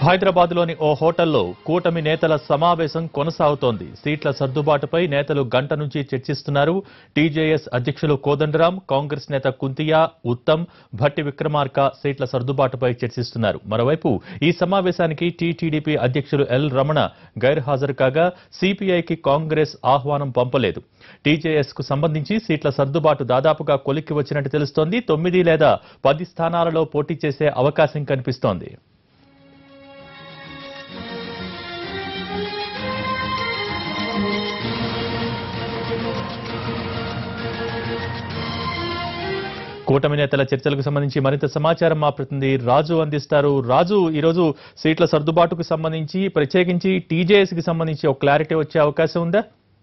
హైదరాబాద్లోని ఓ హోటల్లో కూటమి నేతల సమావేశం కొనసాగుతోంది సీట్ల సర్దుబాటుపై నేతలు గంట నుంచి చర్చిస్తున్నారు టీజేఎస్ అధ్యక్షులు కోదండరాం కాంగ్రెస్ నేత కుంతియా ఉత్తమ్ భట్టి విక్రమార్క సీట్ల సర్దుబాటుపై చర్చిస్తున్నారు మరోవైపు ఈ సమావేశానికి టీటీడీపీ అధ్యక్షులు ఎల్ రమణ గైర్హాజరు కాగా సిపిఐకి కాంగ్రెస్ ఆహ్వానం పంపలేదు టీజేఎస్ కు సంబంధించి సీట్ల సర్దుబాటు దాదాపుగా కొలిక్కి వచ్చినట్టు తెలుస్తోంది తొమ్మిది లేదా పది స్థానాలలో పోటీ చేసే అవకాశం కనిపిస్తోంది కూటమి నేతల చర్చలకు సంబంధించి మరింత సమాచారం మా ప్రతినిధి రాజు అందిస్తారు రాజు ఈరోజు సీట్ల సర్దుబాటుకు సంబంధించి ప్రత్యేకించి టీజేఎస్ కి సంబంధించి ఒక క్లారిటీ వచ్చే అవకాశం ఉందా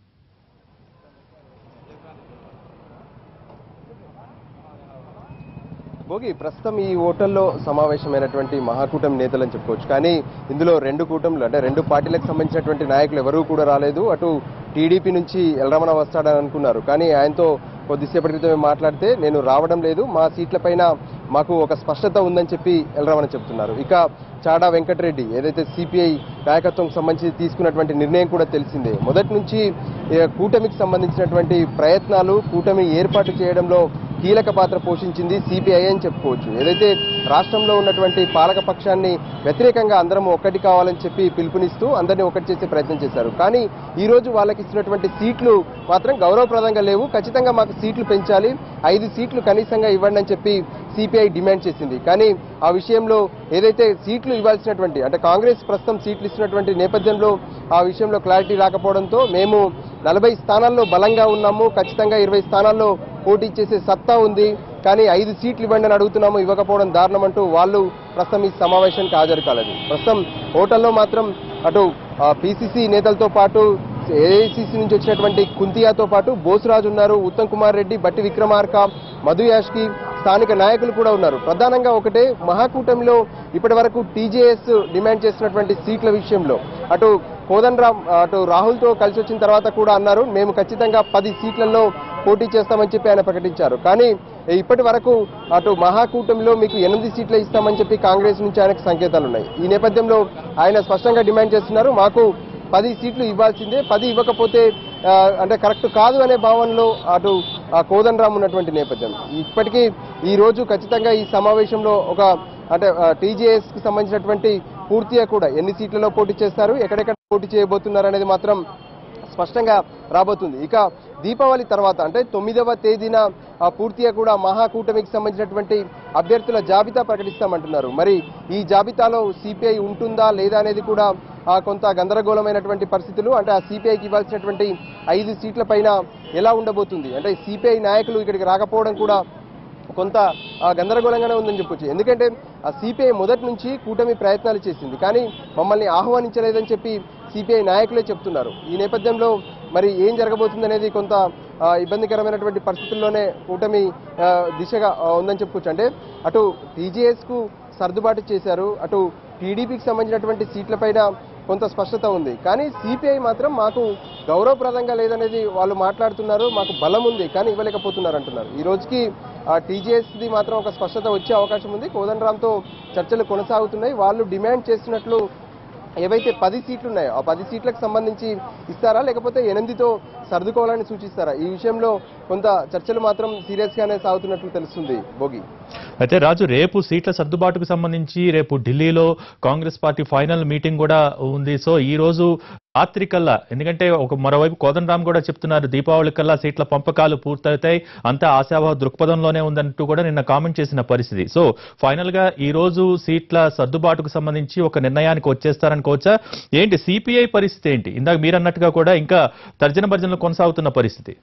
భోగి ప్రస్తుతం ఈ హోటల్లో సమావేశమైనటువంటి మహాకూటమి నేతలని చెప్పుకోవచ్చు కానీ ఇందులో రెండు కూటములు అంటే రెండు పార్టీలకు సంబంధించినటువంటి నాయకులు ఎవరూ కూడా రాలేదు అటు టీడీపీ నుంచి ఎల్రమణ వస్తాడని అనుకున్నారు కానీ ఆయనతో కొద్దిసేపటి క్రితమే మాట్లాడితే నేను రావడం లేదు మా సీట్లపైన మాకు ఒక స్పష్టత ఉందని చెప్పి ఎల్రమణ చెప్తున్నారు ఇక చాడా వెంకటరెడ్డి ఏదైతే సిపిఐ నాయకత్వం సంబంధించి తీసుకున్నటువంటి నిర్ణయం కూడా తెలిసిందే మొదటి నుంచి ఏ, కూటమికి సంబంధించినటువంటి ప్రయత్నాలు కూటమి ఏర్పాటు చేయడంలో కీలక పాత్ర పోషించింది సిపిఐ అని చెప్పుకోవచ్చు ఏదైతే రాష్ట్రంలో ఉన్నటువంటి పాలక పక్షాన్ని వ్యతిరేకంగా అందరం ఒక్కటి కావాలని చెప్పి పిలుపునిస్తూ అందరినీ ఒకటి చేసే ప్రయత్నం చేశారు కానీ ఈ రోజు వాళ్ళకి ఇచ్చినటువంటి సీట్లు మాత్రం గౌరవప్రదంగా లేవు ఖచ్చితంగా మాకు సీట్లు పెంచాలి ఐదు సీట్లు కనీసంగా ఇవ్వండి అని చెప్పి సిపిఐ డిమాండ్ చేసింది కానీ ఆ విషయంలో ఏదైతే సీట్లు ఇవ్వాల్సినటువంటి అంటే కాంగ్రెస్ ప్రస్తుతం సీట్లు ఇస్తున్నటువంటి నేపథ్యంలో ఆ విషయంలో క్లారిటీ రాకపోవడంతో మేము నలభై స్థానాల్లో బలంగా ఉన్నాము ఖచ్చితంగా ఇరవై స్థానాల్లో పోటీ చేసే సత్తా ఉంది కానీ ఐదు సీట్లు ఇవ్వండి అని అడుగుతున్నాము ఇవ్వకపోవడం దారుణం అంటూ వాళ్ళు ప్రస్తుతం ఈ సమావేశానికి హాజరు కాలేదు ప్రస్తుతం హోటల్లో మాత్రం అటు పిసిసి నేతలతో పాటు ఏఐసిసి నుంచి వచ్చినటువంటి కుంతియాతో పాటు బోసురాజు ఉన్నారు ఉత్తమ్ కుమార్ రెడ్డి బట్టి విక్రమార్క మధు యాష్కి స్థానిక నాయకులు కూడా ఉన్నారు ప్రధానంగా ఒకటే మహాకూటమిలో ఇప్పటి వరకు టీజేఎస్ డిమాండ్ చేస్తున్నటువంటి సీట్ల విషయంలో అటు కోదండరామ్ అటు రాహుల్తో కలిసి వచ్చిన తర్వాత కూడా అన్నారు మేము ఖచ్చితంగా పది సీట్లలో పోటీ చేస్తామని చెప్పి ఆయన ప్రకటించారు కానీ ఇప్పటి వరకు అటు మహాకూటమిలో మీకు ఎనిమిది సీట్లు ఇస్తామని చెప్పి కాంగ్రెస్ నుంచి ఆయనకు సంకేతాలు ఉన్నాయి ఈ నేపథ్యంలో ఆయన స్పష్టంగా డిమాండ్ చేస్తున్నారు మాకు పది సీట్లు ఇవ్వాల్సిందే పది ఇవ్వకపోతే ఆ, అంటే కరెక్ట్ కాదు అనే భావనలో అటు ఆ, కోదండరామ్ ఉన్నటువంటి నేపథ్యం ఇప్పటికీ ఈ రోజు ఖచ్చితంగా ఈ సమావేశంలో ఒక అంటే టీజేఎస్ కి సంబంధించినటువంటి పూర్తిగా కూడా ఎన్ని సీట్లలో పోటీ చేస్తారు ఎక్కడెక్కడ పోటీ చేయబోతున్నారు అనేది మాత్రం స్పష్టంగా రాబోతుంది ఇక దీపావళి తర్వాత అంటే తొమ్మిదవ తేదీన ఆ, పూర్తిగా కూడా మహాకూటమికి సంబంధించినటువంటి అభ్యర్థుల జాబితా ప్రకటిస్తామంటున్నారు మరి ఈ జాబితాలో సిపిఐ ఉంటుందా లేదా అనేది కూడా ఆ, కొంత గందరగోళమైనటువంటి పరిస్థితులు అంటే ఆ సిపిఐకి ఇవ్వాల్సినటువంటి ఐదు సీట్ల పైన ఎలా ఉండబోతుంది అంటే సిపిఐ నాయకులు ఇక్కడికి రాకపోవడం కూడా కొంత ఆ, గందరగోళంగానే ఉందని చెప్పొచ్చు ఎందుకంటే ఆ సిపిఐ మొదటి నుంచి కూటమి ప్రయత్నాలు చేసింది కానీ మమ్మల్ని ఆహ్వానించలేదని చెప్పి సిపిఐ నాయకులే చెప్తున్నారు ఈ నేపథ్యంలో మరి ఏం జరగబోతుంది అనేది కొంత ఆ, ఇబ్బందికరమైనటువంటి పరిస్థితుల్లోనే కూటమి ఆ, దిశగా ఆ, ఉందని చెప్పుకోవచ్చు అంటే అటు టీజేఎస్ కు సర్దుబాటు చేశారు అటు టీడీపీకి సంబంధించినటువంటి సీట్లపైన కొంత స్పష్టత ఉంది కానీ సిపిఐ మాత్రం మాకు గౌరవప్రదంగా లేదనేది వాళ్ళు మాట్లాడుతున్నారు మాకు బలం ఉంది కానీ ఇవ్వలేకపోతున్నారు అంటున్నారు ఈ రోజుకి టీజేఎస్ది మాత్రం ఒక స్పష్టత వచ్చే అవకాశం ఉంది కోదండరామ్తో చర్చలు కొనసాగుతున్నాయి వాళ్ళు డిమాండ్ చేస్తున్నట్లు ఏవైతే పది సీట్లు ఉన్నాయో ఆ పది సీట్లకు సంబంధించి ఇస్తారా లేకపోతే ఎనిమిదితో సర్దుకోవాలని సూచిస్తారా ఈ విషయంలో కొంత చర్చలు మాత్రం సీరియస్ గానే సాగుతున్నట్లు తెలుస్తుంది భోగి అయితే రాజు రేపు సీట్ల సర్దుబాటుకు సంబంధించి రేపు ఢిల్లీలో కాంగ్రెస్ పార్టీ ఫైనల్ మీటింగ్ కూడా ఉంది సో ఈ రోజు రాత్రి కల్లా ఎందుకంటే ఒక మరోవైపు కోదండరామ్ కూడా చెప్తున్నారు దీపావళి కల్లా సీట్ల పంపకాలు పూర్తవుతాయి అంతా ఆశాభావ దృక్పథంలోనే ఉందంటూ కూడా నిన్న కామెంట్ చేసిన పరిస్థితి సో ఫైనల్ గా ఈ రోజు సీట్ల సర్దుబాటుకు సంబంధించి ఒక నిర్ణయానికి వచ్చేస్తారనుకోవచ్చా ఏంటి సిపిఐ పరిస్థితి ఏంటి ఇందాక మీరు అన్నట్టుగా కూడా ఇంకా తర్జన భర్జనలు కొనసాగుతున్న పరిస్థితి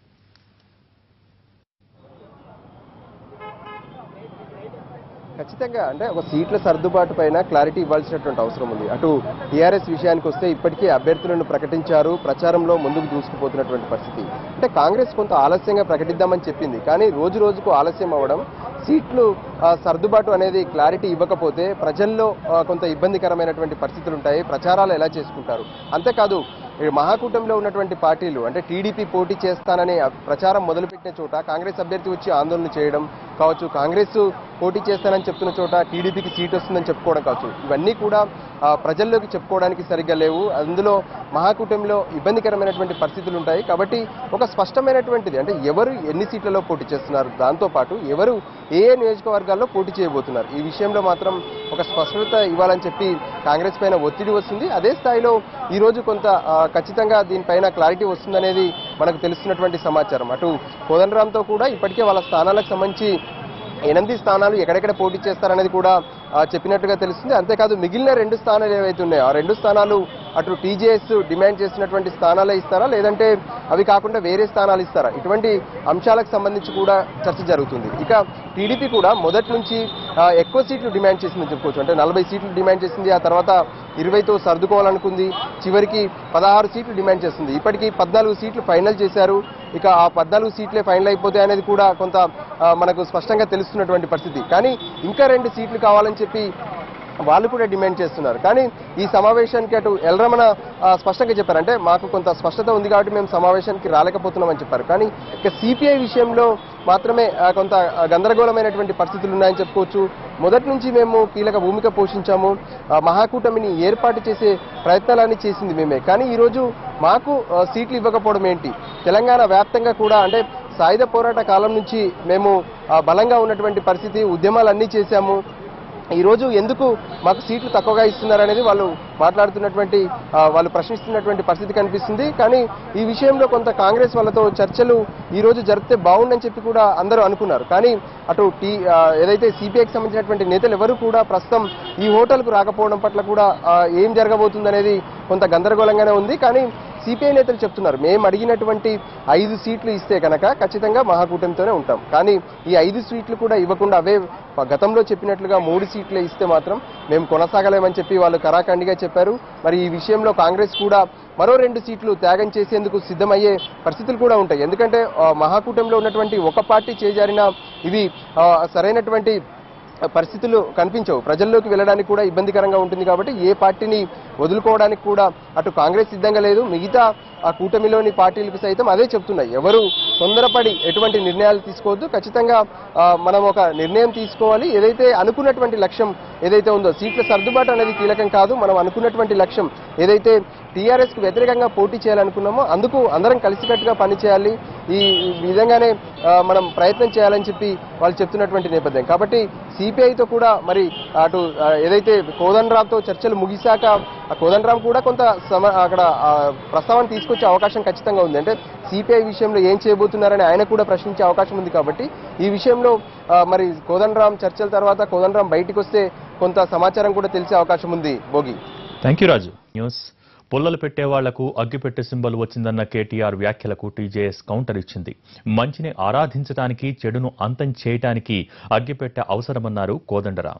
ఖచ్చితంగా అంటే ఒక సీట్ల సర్దుబాటు పైన క్లారిటీ ఇవ్వాల్సినటువంటి అవసరం ఉంది అటు టీఆర్ఎస్ విషయానికి వస్తే ఇప్పటికే అభ్యర్థులను ప్రకటించారు ప్రచారంలో ముందుకు దూసుకుపోతున్నటువంటి పరిస్థితి అంటే కాంగ్రెస్ కొంత ఆలస్యంగా ప్రకటిద్దామని చెప్పింది కానీ రోజు రోజుకు ఆలస్యం అవ్వడం సీట్లు ఆ, సర్దుబాటు అనేది క్లారిటీ ఇవ్వకపోతే ప్రజల్లో ఆ, కొంత ఇబ్బందికరమైనటువంటి పరిస్థితులు ఉంటాయి ప్రచారాలు ఎలా చేసుకుంటారు అంతేకాదు ఈ మహాకూటమిలో ఉన్నటువంటి పార్టీలు అంటే టీడీపీ పోటీ చేస్తానని ప్రచారం మొదలుపెట్టిన చోట కాంగ్రెస్ అభ్యర్థి వచ్చి ఆందోళన చేయడం కావచ్చు కాంగ్రెస్ పోటీ చేస్తానని చెప్తున్న చోట టీడీపీకి సీట్ వస్తుందని చెప్పుకోవడం కావచ్చు ఇవన్నీ కూడా ఆ, ప్రజల్లోకి చెప్పుకోవడానికి సరిగ్గా లేవు అందులో మహాకూటమిలో ఇబ్బందికరమైనటువంటి పరిస్థితులు ఉంటాయి కాబట్టి ఒక స్పష్టమైనటువంటిది అంటే ఎవరు ఎన్ని సీట్లలో పోటీ చేస్తున్నారు దాంతోపాటు ఎవరు ఏ ఏ నియోజకవర్గాల్లో పోటీ చేయబోతున్నారు ఈ విషయంలో మాత్రం ఒక స్పష్టత ఇవ్వాలని చెప్పి కాంగ్రెస్ పైన ఒత్తిడి వస్తుంది అదే స్థాయిలో ఈ రోజు కొంత ఆ, ఖచ్చితంగా దీనిపైన క్లారిటీ వస్తుందనేది మనకు తెలుస్తున్నటువంటి సమాచారం అటు కోదండరాంతో కూడా ఇప్పటికే వాళ్ళ స్థానాలకు సంబంధించి ఎనిమిది స్థానాలు ఎక్కడెక్కడ పోటీ చేస్తారనేది కూడా ఆ, చెప్పినట్టుగా తెలుస్తుంది అంతేకాదు మిగిలిన రెండు స్థానాలు ఏవైతే ఉన్నాయో ఆ రెండు స్థానాలు అటు టీజేఎస్ డిమాండ్ చేసినటువంటి స్థానాలే ఇస్తారా లేదంటే అవి కాకుండా వేరే స్థానాలు ఇస్తారా ఇటువంటి అంశాలకు సంబంధించి కూడా చర్చ జరుగుతుంది ఇక టీడీపీ కూడా మొదటి నుంచి ఆ, ఎక్కువ సీట్లు డిమాండ్ చేసిందని చెప్పుకోవచ్చు అంటే నలభై సీట్లు డిమాండ్ చేసింది ఆ తర్వాత ఇరవైతో సర్దుకోవాలనుకుంది చివరికి పదహారు సీట్లు డిమాండ్ చేస్తుంది ఇప్పటికీ పద్నాలుగు సీట్లు ఫైనల్ చేశారు ఇక ఆ పద్నాలుగు సీట్లే ఫైనల్ అయిపోతాయి అనేది కూడా కొంత ఆ, మనకు స్పష్టంగా తెలుస్తున్నటువంటి పరిస్థితి కానీ ఇంకా రెండు సీట్లు కావాలని చెప్పి వాళ్ళు కూడా డిమాండ్ చేస్తున్నారు కానీ ఈ సమావేశానికి అటు ఎల్రమణ ఆ, స్పష్టంగా చెప్పారు అంటే మాకు కొంత స్పష్టత ఉంది కాబట్టి మేము సమావేశానికి రాలేకపోతున్నామని చెప్పారు కానీ ఇక సిపిఐ విషయంలో మాత్రమే ఆ, కొంత ఆ, గందరగోళమైనటువంటి పరిస్థితులు ఉన్నాయని చెప్పుకోవచ్చు మొదటి నుంచి మేము కీలక భూమిక పోషించాము ఆ, మహాకూటమిని ఏర్పాటు చేసే ప్రయత్నాలన్నీ చేసింది మేమే కానీ ఈరోజు మాకు ఆ, సీట్లు ఇవ్వకపోవడం ఏంటి తెలంగాణ వ్యాప్తంగా కూడా అంటే సాయుధ పోరాట కాలం నుంచి మేము ఆ, బలంగా ఉన్నటువంటి పరిస్థితి ఉద్యమాలన్నీ చేశాము ఈ రోజు ఎందుకు మాకు సీట్లు తక్కువగా ఇస్తున్నారనేది వాళ్ళు మాట్లాడుతున్నటువంటి ఆ, వాళ్ళు ప్రశ్నిస్తున్నటువంటి పరిస్థితి కనిపిస్తుంది కానీ ఈ విషయంలో కొంత కాంగ్రెస్ వాళ్ళతో చర్చలు ఈ రోజు జరిపితే బాగుండని చెప్పి కూడా అందరూ అనుకున్నారు కానీ అటు టీ ఆ, ఏదైతే సిపిఐకి సంబంధించినటువంటి నేతలు ఎవరు కూడా ప్రస్తుతం ఈ హోటల్కు రాకపోవడం పట్ల కూడా ఆ, ఏం జరగబోతుందనేది కొంత గందరగోళంగానే ఉంది కానీ సిపిఐ నేతలు చెప్తున్నారు మేము అడిగినటువంటి ఐదు సీట్లు ఇస్తే కనుక ఖచ్చితంగా మహాకూటమితోనే ఉంటాం కానీ ఈ ఐదు సీట్లు కూడా ఇవ్వకుండా అవే గతంలో చెప్పినట్లుగా మూడు సీట్లే ఇస్తే మాత్రం మేము కొనసాగలేమని చెప్పి వాళ్ళు కరాఖండిగా చెప్పారు మరి ఈ విషయంలో కాంగ్రెస్ కూడా మరో రెండు సీట్లు త్యాగం చేసేందుకు సిద్ధమయ్యే పరిస్థితులు కూడా ఉంటాయి ఎందుకంటే ఆ, మహాకూటమిలో ఉన్నటువంటి ఒక పార్టీ చేజారినా ఇవి ఆ, సరైనటువంటి పరిస్థితులు కనిపించవు ప్రజల్లోకి వెళ్ళడానికి కూడా ఇబ్బందికరంగా ఉంటుంది కాబట్టి ఏ పార్టీని వదులుకోవడానికి కూడా అటు కాంగ్రెస్ సిద్ధంగా లేదు మిగతా ఆ కూటమిలోని పార్టీలకు సైతం అదే చెప్తున్నాయి ఎవరు తొందరపడి ఎటువంటి నిర్ణయాలు తీసుకోవద్దు ఖచ్చితంగా ఆ, మనం ఒక నిర్ణయం తీసుకోవాలి ఏదైతే అనుకున్నటువంటి లక్ష్యం ఏదైతే ఉందో సీట్ల సర్దుబాటు అనేది కీలకం కాదు మనం అనుకున్నటువంటి లక్ష్యం ఏదైతే టీఆర్ఎస్ కు వ్యతిరేకంగా పోటీ చేయాలనుకున్నామో అందుకు అందరం కలిసికట్టుగా పనిచేయాలి ఈ ఈ విధంగానే ఆ, మనం ప్రయత్నం చేయాలని చెప్పి వాళ్ళు చెప్తున్నటువంటి నేపథ్యం కాబట్టి సిపిఐతో కూడా మరి అటు ఆ, ఏదైతే కోదండరామ్తో చర్చలు ముగిశాక ఆ కోదండరామ్ కూడా కొంత సమ అక్కడ ఆ, ప్రస్తావన తీసుకొచ్చే అవకాశం ఖచ్చితంగా ఉంది అంటే సిపిఐ విషయంలో ఏం చేయబోతున్నారని ఆయన కూడా ప్రశ్నించే అవకాశం ఉంది కాబట్టి ఈ విషయంలో ఆ, మరి కోదండరామ్ చర్చల తర్వాత కోదండరామ్ బయటికి వస్తే కొంత సమాచారం కూడా తెలిసే అవకాశం ఉంది Bhogi thank you Raju news పుల్లలు పెట్టే వాళ్లకు అగ్గిపెట్టె సింబల్ వచ్చిందన్న కేటీఆర్ వ్యాఖ్యలకు టీజేఎస్ కౌంటర్ ఇచ్చింది మంచిని ఆరాధించడానికి చెడును అంతం చేయటానికి అగ్గిపెట్టె అవసరమన్నారు కోదండరాం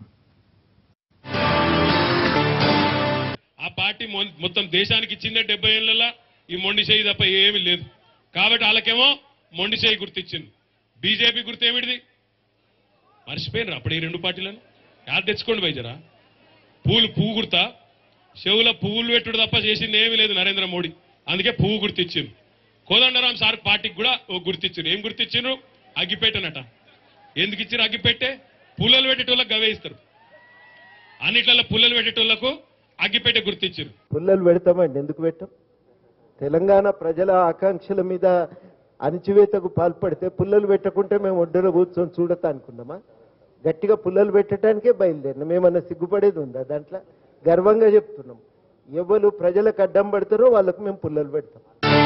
ఆ పార్టీ మొ- మొత్తం దేశానికి ఇచ్చిందే డెబ్బై ఏళ్ళలో ఈ మొండి చేయి తప్ప ఏమీ లేదు కాబట్టి వాళ్ళకేమో మొండి చేయి గుర్తిచ్చింది బీజేపీ గుర్తు ఏమిటిది మర్చిపోయినరు అప్పుడు ఈ రెండు పార్టీలను యాద తెచ్చుకోండి వైజరా పూలు పువ్వు గుర్తా చెవుల పువ్వులు పెట్టుడు తప్ప చేసింది ఏమీ లేదు నరేంద్ర మోడీ అందుకే పువ్వు గుర్తిచ్చింది కోదండరాం సార్ పార్టీకి కూడా ఓ గుర్తిచ్చారు ఏం గుర్తిచ్చిండ్రు అగ్గిపెట్టనట ఎందుకు ఇచ్చారు అగ్గిపెట్టే పుల్లలు పెట్టేటోళ్ళకి గవే ఇస్తారు అన్నిట్లలో పుల్లలు పెట్టేటోళ్లకు అగ్గిపెట్టే గుర్తించారు పుల్లలు పెడతామండి ఎందుకు పెట్టాం తెలంగాణ ప్రజల ఆకాంక్షల మీద అణిచివేతకు పాల్పడితే పుల్లలు పెట్టకుంటే మేము ఒడ్డున కూర్చొని చూడతా అనుకున్నామా గట్టిగా పుల్లలు పెట్టడానికే బయలుదేరినాం మేమన్నా సిగ్గుపడేది ఉందా దాంట్లో గర్వంగా చెప్తున్నాం ఎవరు ప్రజలకు అడ్డం పడతారో వాళ్ళకు మేము పుల్లలు పెడతాం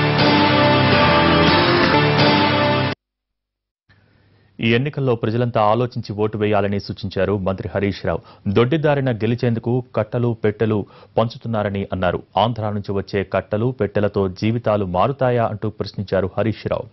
ఈ ఎన్నికల్లో ప్రజలంతా ఆలోచించి ఓటు వేయాలని సూచించారు మంత్రి హరీష్ రావు దొడ్డిదారిన గెలిచేందుకు కట్టలు పెట్టెలు పంచుతున్నారని అన్నారు ఆంధ్ర నుంచి వచ్చే కట్టలు పెట్టెలతో జీవితాలు మారుతాయా అంటూ ప్రశ్నించారు హరీష్ రావు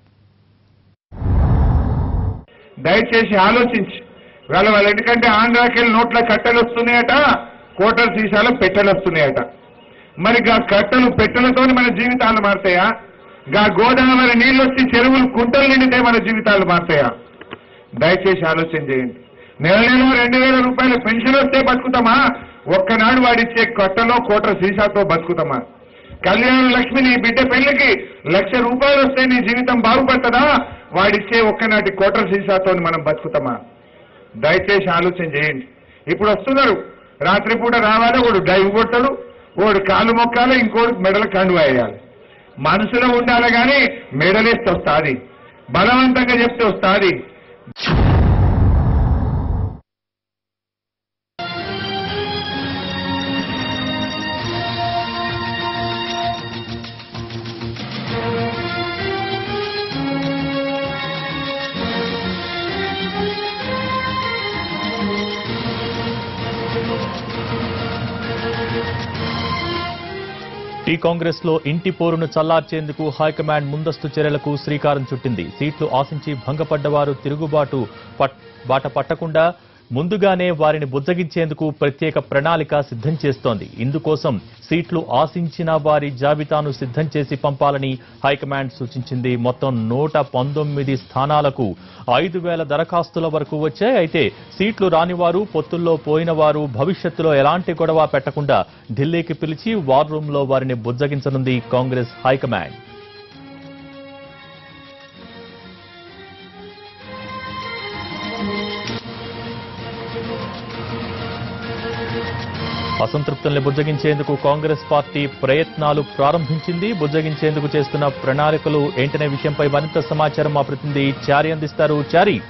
దయచేసి ఆలోచించి వాళ్ళ వాళ్ళు ఎందుకంటే ఆంధ్రాకెళ్ళి నోట్ల కట్టెలు వస్తున్నాయట కోటల సీసాలు పెట్టెలు వస్తున్నాయట మరి గా కట్టలు పెట్టెలతో మన జీవితాలు మారుతాయా గా గోదావరి నీళ్ళు వచ్చి చెరువులు కుంటలు నిండితే మన జీవితాలు మారుతాయా దయచేసి ఆలోచన చేయండి నెల నెల రెండు వేల రూపాయల పెన్షన్ వస్తే బతుకుతామా ఒక్కనాడు వాడిచ్చే కట్టలో కోట్ర సీసాతో బతుకుతామా కళ్యాణ లక్ష్మి నీ బిడ్డ పెళ్లికి లక్ష రూపాయలు వస్తే నీ జీవితం బాగుపడుతుందా వాడిచ్చే ఒక్కనాటి కోట్ర సీసాతో మనం బతుకుతామా దయచేసి ఆలోచన చేయండి ఇప్పుడు వస్తున్నారు రాత్రిపూట రావాలి ఒకడు డైవ్ కొట్టడు ఒకడు కాలు మొక్కాలి ఇంకోటి మెడల కండువ వేయాలి మనసులో ఉండాలి కానీ మెడలేస్తే వస్తాది బలవంతంగా చెప్తే వస్తాది టీ కాంగ్రెస్ లో ఇంటి పోరును చల్లార్చేందుకు హైకమాండ్ ముందస్తు చర్యలకు శ్రీకారం చుట్టింది సీట్లు ఆశించి భంగపడ్డవారు తిరుగుబాటు పట్- బాట పట్టకుండా ముందుగానే వారిని బుజ్జగించేందుకు ప్రత్యేక ప్రణాళిక సిద్ధం చేస్తోంది ఇందుకోసం సీట్లు ఆశించిన వారి జాబితాను సిద్ధం చేసి పంపాలని హైకమాండ్ సూచించింది మొత్తం నూట పంతొమ్మిది స్థానాలకు ఐదు వేల దరఖాస్తుల వరకు వచ్చాయి అయితే సీట్లు రానివారు పొత్తుల్లో పోయిన వారు భవిష్యత్తులో ఎలాంటి గొడవ పెట్టకుండా ఢిల్లీకి పిలిచి వార్ రూంలో వారిని బుజ్జగించనుంది కాంగ్రెస్ హైకమాండ్ అసంతృప్తుల్ని బుజ్జగించేందుకు కాంగ్రెస్ పార్టీ ప్రయత్నాలు ప్రారంభించింది బుజ్జగించేందుకు చేస్తున్న ప్రణాళికలు ఏంటనే విషయంపై మరింత సమాచారం మా ప్రతినిధి చారి అందిస్తారు చారి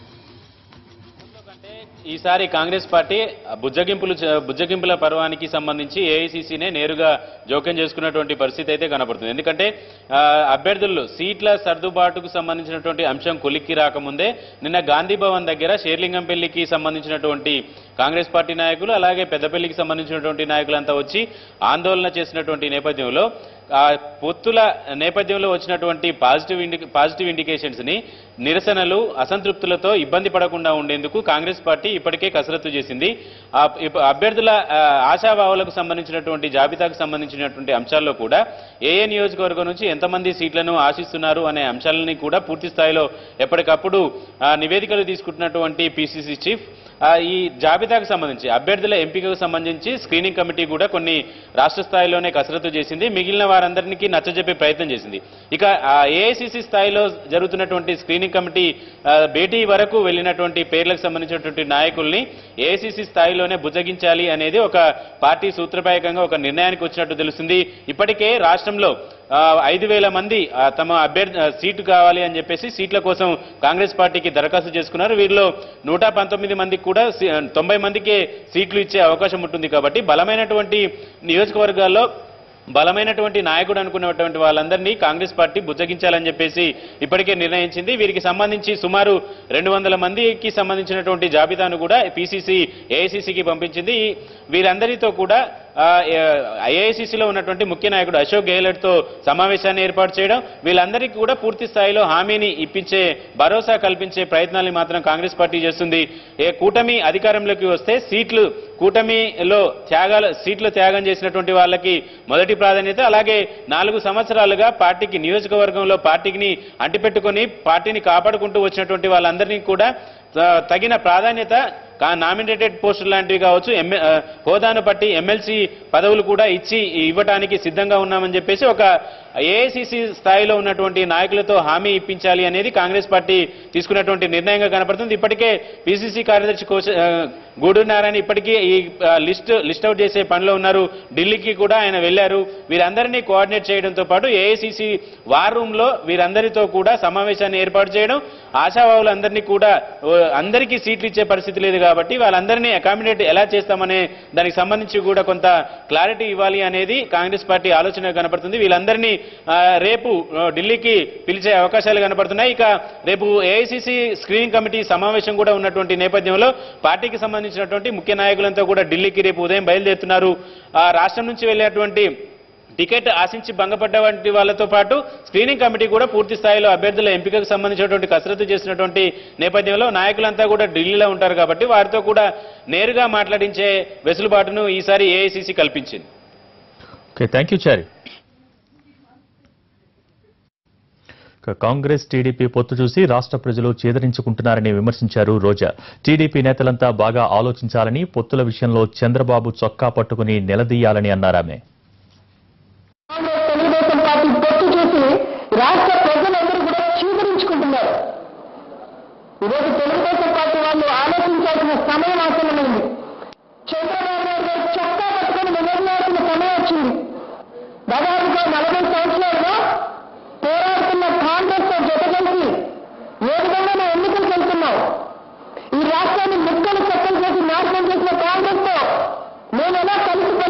ఈసారి కాంగ్రెస్ పార్టీ బుజ్జగింపులు చ- బుజ్జగింపుల పర్వానికి సంబంధించి ఏఐసీసీనే నేరుగా జోక్యం చేసుకున్నటువంటి పరిస్థితి అయితే కనపడుతుంది ఎందుకంటే ఆ, అభ్యర్థులు సీట్ల సర్దుబాటుకు సంబంధించినటువంటి అంశం కొలిక్కి రాకముందే నిన్న గాంధీ భవన్ దగ్గర షేర్లింగంపల్లికి సంబంధించినటువంటి కాంగ్రెస్ పార్టీ నాయకులు అలాగే పెద్దపల్లికి సంబంధించినటువంటి నాయకులంతా వచ్చి ఆందోళన చేసినటువంటి నేపథ్యంలో ఆ పొత్తుల నేపథ్యంలో వచ్చినటువంటి పాజిటివ్ ఇండి పాజిటివ్ ఇండికేషన్స్ ని నిరసనలు అసంతృప్తులతో ఇబ్బంది పడకుండా ఉండేందుకు కాంగ్రెస్ పార్టీ ఇప్పటికే కసరత్తు చేసింది ఆ ఇప్ప- అభ్యర్థుల ఆ, ఆశాభావాలకు సంబంధించినటువంటి జాబితాకు సంబంధించినటువంటి అంశాల్లో కూడా ఏ ఏ నియోజకవర్గం నుంచి ఎంతమంది సీట్లను ఆశిస్తున్నారు అనే అంశాలని కూడా పూర్తి స్థాయిలో ఎప్పటికప్పుడు ఆ, నివేదికలు తీసుకుంటున్నటువంటి పిసిసి చీఫ్ ఆ, ఈ జాబితాకు సంబంధించి అభ్యర్థుల ఎంపికకు సంబంధించి స్క్రీనింగ్ కమిటీ కూడా కొన్ని రాష్ట్ర స్థాయిలోనే కసరత్తు చేసింది మిగిలిన వారందరికీ నచ్చజెప్పే ప్రయత్నం చేసింది ఇక ఏఐసిసి స్థాయిలో జరుగుతున్నటువంటి స్క్రీనింగ్ కమిటీ ఆ, భేటీ వరకు వెళ్ళినటువంటి పేర్లకు సంబంధించినటువంటి నాయకుల్ని ఏఐసిసి స్థాయిలోనే బుజ్జగించాలి అనేది ఒక పార్టీ సూత్రప్రాయకంగా ఒక నిర్ణయానికి వచ్చినట్టు తెలుస్తుంది ఇప్పటికే రాష్ట్రంలో ఆ, ఐదు వేల మంది ఆ, తమ అభ్యర్థి ఆ, సీటు కావాలి అని చెప్పేసి సీట్ల కోసం కాంగ్రెస్ పార్టీకి దరఖాస్తు చేసుకున్నారు వీరిలో నూట పంతొమ్మిది మందికి కూడా సీ- తొంభై మందికే సీట్లు ఇచ్చే అవకాశం ఉంటుంది కాబట్టి బలమైనటువంటి నియోజకవర్గాల్లో బలమైనటువంటి నాయకుడు అనుకున్నటువంటి వాళ్ళందరినీ కాంగ్రెస్ పార్టీ బుజ్జగించాలని చెప్పేసి ఇప్పటికే నిర్ణయించింది వీరికి సంబంధించి సుమారు రెండు వందల మందికి సంబంధించినటువంటి జాబితాను కూడా పిసిసి ఏఐసిసికి పంపించింది ఈ- వీరందరితో కూడా ఏఐసిసిలో ఉన్నటువంటి ముఖ్య నాయకుడు అశోక్ గెహ్లోట్ తో సమావేశాన్ని ఏర్పాటు చేయడం వీళ్ళందరికీ కూడా పూర్తి స్థాయిలో హామీని ఇప్పించే భరోసా కల్పించే ప్రయత్నాలు మాత్రం కాంగ్రెస్ పార్టీ చేస్తుంది ఏ కూటమి అధికారంలోకి వస్తే సీట్లు కూటమిలో త్యాగాల సీట్లు త్యాగం చేసినటువంటి వాళ్ళకి మొదటి ప్రాధాన్యత అలాగే నాలుగు సంవత్సరాలుగా పార్టీకి నియోజకవర్గంలో పార్టీని అంటిపెట్టుకొని పార్టీని కాపాడుకుంటూ వచ్చినటువంటి వాళ్ళందరినీ కూడా త- తగిన ప్రాధాన్యత నామినేటెడ్ పోస్టులు లాంటివి కావచ్చు ఎమ్మె- ఆ, హోదాను బట్టి ఎమ్మెల్సీ పదవులు కూడా ఇచ్చి ఇవ్వడానికి సిద్ధంగా ఉన్నామని చెప్పేసి ఒక ఏఐసిసి స్థాయిలో ఉన్నటువంటి నాయకులతో హామీ ఇప్పించాలి అనేది కాంగ్రెస్ పార్టీ తీసుకున్నటువంటి నిర్ణయంగా కనపడుతుంది ఇప్పటికే పిసిసి కార్యదర్శి కోశ ఆ, గూడూరు నారాయణ ఇప్పటికీ ఈ ఆ, లిస్ట్ లిస్ట్ అవుట్ చేసే పనిలో ఉన్నారు ఢిల్లీకి కూడా ఆయన వెళ్లారు వీరందరినీ కోఆర్డినేట్ చేయడంతో పాటు ఏఐసిసి వార్ రూమ్ లో వీరందరితో కూడా సమావేశాన్ని ఏర్పాటు చేయడం ఆశావాహులందరినీ కూడా ఓ, అందరికీ సీట్లు ఇచ్చే పరిస్థితి లేదు కాబట్టి వాళ్ళందరినీ అకామిడేట్ ఎలా చేస్తామనే దానికి సంబంధించి కూడా కొంత క్లారిటీ ఇవ్వాలి అనేది కాంగ్రెస్ పార్టీ ఆలోచన కనపడుతుంది వీళ్ళందరినీ ఆ, రేపు ఆ, ఢిల్లీకి పిలిచే అవకాశాలు కనపడుతున్నాయి ఇక రేపు ఏఐసిసి స్క్రీనింగ్ కమిటీ సమావేశం కూడా ఉన్నటువంటి నేపథ్యంలో పార్టీకి సంబంధించినటువంటి ముఖ్య నాయకులంతా కూడా ఢిల్లీకి రేపు ఉదయం బయలుదేరుతున్నారు ఆ రాష్ట్రం నుంచి వెళ్ళేటువంటి టికెట్ ఆశించి భంగపడ్డ వంటి వాళ్ళతో పాటు స్క్రీనింగ్ కమిటీ కూడా పూర్తి స్థాయిలో అభ్యర్థుల ఎంపికకు సంబంధించినటువంటి కసరత్తు చేసినటువంటి నేపథ్యంలో నాయకులంతా కూడా ఢిల్లీలో ఉంటారు కాబట్టి వారితో కూడా నేరుగా మాట్లాడించే వెసులుబాటును ఈసారి ఏఐసిసి కల్పించింది ఓకే థ్యాంక్ యూ చారి ఇక కాంగ్రెస్ టీడీపీ పొత్తు చూసి రాష్ట్ర ప్రజలు చేదరించుకుంటున్నారని విమర్శించారు రోజా టీడీపీ నేతలంతా బాగా ఆలోచించాలని పొత్తుల విషయంలో చంద్రబాబు చొక్కా పట్టుకుని నిలదీయాలని అన్నారామె కాంగ్రెస్ తెలుగుదేశం పార్టీ పొత్తు చూసి రాష్ట్ర ప్రజలందరూ కూడా చీదరించుకుంటున్నారు ఈరోజు తెలుగుదేశం పార్టీ వాళ్ళు ఆలోచన నిర్ణయించాల్సిన సమయం ఆసన్నమైంది చంద్రబాబు నాయుడు గారు చొక్కా పట్టుకొని నిర్ణయించాల్సిన సమయం వచ్చింది దాదాపుగా నలభై సంవత్సరాలుగా పోరాడుతున్న కాంగ్రెస్ తో జత కలిసి ఏ విధంగా మేము ఎన్నికలకు వెళ్తున్నాం ఈ రాష్ట్రాన్ని ముక్కలు చెక్కలు చేసి నాశనం చేసిన కాంగ్రెస్ తో మేము ఎలా కలిసిపోయి